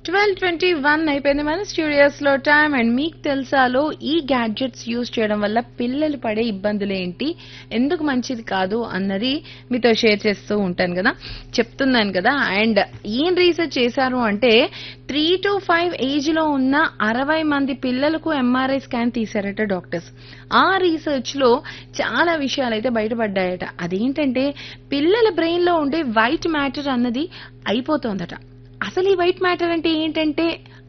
twelve twenty one అయిపోయింది మన studios లో టైం అండ్ మీకు తెలుసాలో ఈ గ్యాడ్జెట్స్ యూజ్ చేయడం వల్ల పిల్లలు పడే ఇబ్బందులు ఏంటి ఎందుకు మంచిది కాదు అన్నది మీతో షేర్ చేస్తూ ఉంటాను కదా చెప్తున్నాను కదా అండ్ ఏం రీసెర్చ్ చేశారు అంటే త్రీ టు ఫైవ్ ఏజ్ లో ఉన్న అరవై మంది పిల్లలకు ఎంఆర్ఐ స్కాన్ తీశారట డాక్టర్స్ ఆ రీసెర్చ్ లో చాలా విషయాలు అయితే బయటపడ్డాయట అదేంటంటే పిల్లల బ్రెయిన్ లో ఉండే వైట్ మ్యాటర్ అన్నది అయిపోతోందట అసలు ఈ వైట్ మ్యాటర్ అంటే ఏంటంటే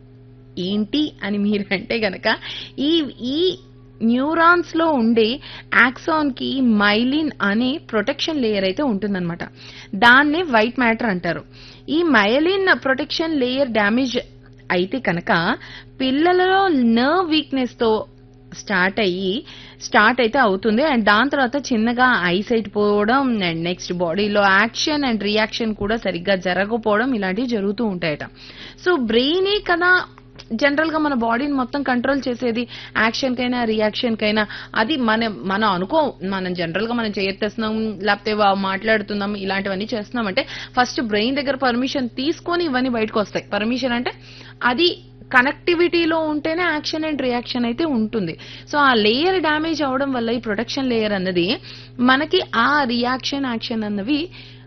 ఏంటి అని మీరంటే గనక ఈ ఈ న్యూరాన్స్ లో ఉండే యాక్సాన్ కి మైలిన్ అనే ప్రొటెక్షన్ లేయర్ అయితే ఉంటుందన్నమాట దాన్నే వైట్ మ్యాటర్ అంటారు ఈ మైలిన్ ప్రొటెక్షన్ లేయర్ డ్యామేజ్ అయితే కనుక పిల్లలలో నర్వ్ వీక్నెస్ తో స్టార్ట్ అయ్యి స్టార్ట్ అయితే అవుతుంది అండ్ దాని తర్వాత చిన్నగా ఐసైట్ పోవడం అండ్ నెక్స్ట్ బాడీలో యాక్షన్ అండ్ రియాక్షన్ కూడా సరిగ్గా జరగకపోవడం ఇలాంటివి జరుగుతూ ఉంటాయట సో బ్రెయినే కదా జనరల్ గా మన బాడీని మొత్తం కంట్రోల్ చేసేది యాక్షన్ కైనా రియాక్షన్ కైనా అది మన మనం అనుకో మనం జనరల్ గా మనం చేయెత్తేస్తున్నాం లేకపోతే వా- మాట్లాడుతున్నాం ఇలాంటివన్నీ చేస్తున్నాం అంటే ఫస్ట్ బ్రెయిన్ దగ్గర పర్మిషన్ తీసుకొని ఇవన్నీ బయటకు వస్తాయి పర్మిషన్ అంటే అది కనెక్టివిటీలో ఉంటేనే యాక్షన్ అండ్ రియాక్షన్ అయితే ఉంటుంది సో ఆ లేయర్ డ్యామేజ్ అవడం వల్ల ఈ ప్రొటెక్షన్ లేయర్ అన్నది మనకి ఆ రియాక్షన్ యాక్షన్ అన్నవి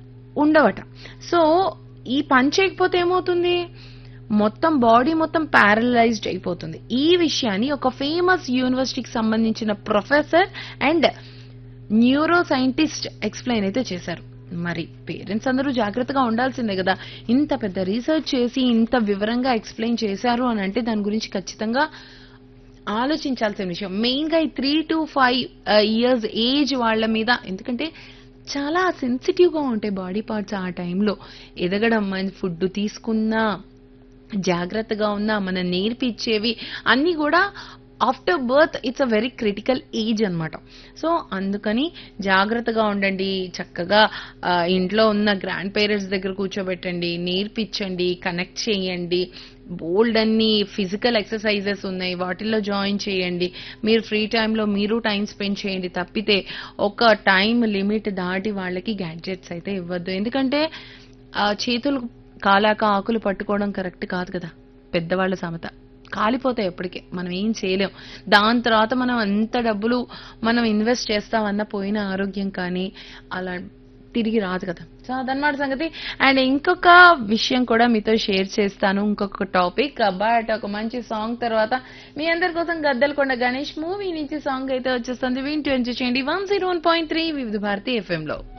ఉండవట సో ఈ పని చేయకపోతే ఏమవుతుంది మొత్తం బాడీ మొత్తం ప్యారలైజ్డ్ అయిపోతుంది ఈ విషయాన్ని ఒక ఫేమస్ యూనివర్సిటీకి సంబంధించిన professor and neuroscientist explain అయితే చేశారు మరి పేరెంట్స్ అందరూ జాగ్రత్తగా ఉండాల్సిందే కదా ఇంత పెద్ద రీసెర్చ్ చేసి ఇంత వివరంగా ఎక్స్ప్లెయిన్ చేశారు అని అంటే దాని గురించి ఖచ్చితంగా ఆలోచించాల్సిన విషయం మెయిన్ గా ఈ three to five years age వాళ్ళ మీద ఎందుకంటే చాలా సెన్సిటివ్ గా ఉంటాయి బాడీ పార్ట్స్ ఆ టైంలో ఎదగడం మన ఫుడ్ తీసుకున్నా జాగ్రత్తగా ఉన్నా మనం నేర్పించేవి అన్నీ కూడా after birth it's a very critical age అన్నమాట సో అందుకని జాగ్రత్తగా ఉండండి చక్కగా ఆ, ఇంట్లో ఉన్న గ్రాండ్ పేరెంట్స్ దగ్గర కూర్చోబెట్టండి నేర్పించండి కనెక్ట్ చేయండి బోల్డ్ అన్ని ఫిజికల్ ఎక్సర్సైజెస్ ఉన్నాయి వాటిల్లో జాయిన్ చేయండి మీరు ఫ్రీ టైంలో మీరు టైం స్పెండ్ చేయండి తప్పితే ఒక టైం లిమిట్ దాటి వాళ్ళకి గ్యాడ్జెట్స్ అయితే ఇవ్వద్దు ఎందుకంటే ఆ చేతులు కాలాక ఆకులు పట్టుకోవడం కరెక్ట్ కాదు కదా పెద్దవాళ్ళ సమత కాలిపోతాయి ఎప్పటికే మనం ఏం చేయలేం దాని తర్వాత మనం ఎంత డబ్బులు మనం ఇన్వెస్ట్ చేస్తామన్న పోయిన ఆరోగ్యం కానీ అలా తిరిగి రాదు కదా సో అదనమాట సంగతి అండ్ ఇంకొక విషయం కూడా మీతో షేర్ చేస్తాను ఇంకొక టాపిక్ బట్ ఒక మంచి సాంగ్ తర్వాత మీ అందరి కోసం గద్దలకొండ గణేష్ మూవీ నుంచి సాంగ్ అయితే వచ్చేస్తుంది వింటూ ఎంజాయ్ చేయండి one zero one point three Vividh Bharati FM లో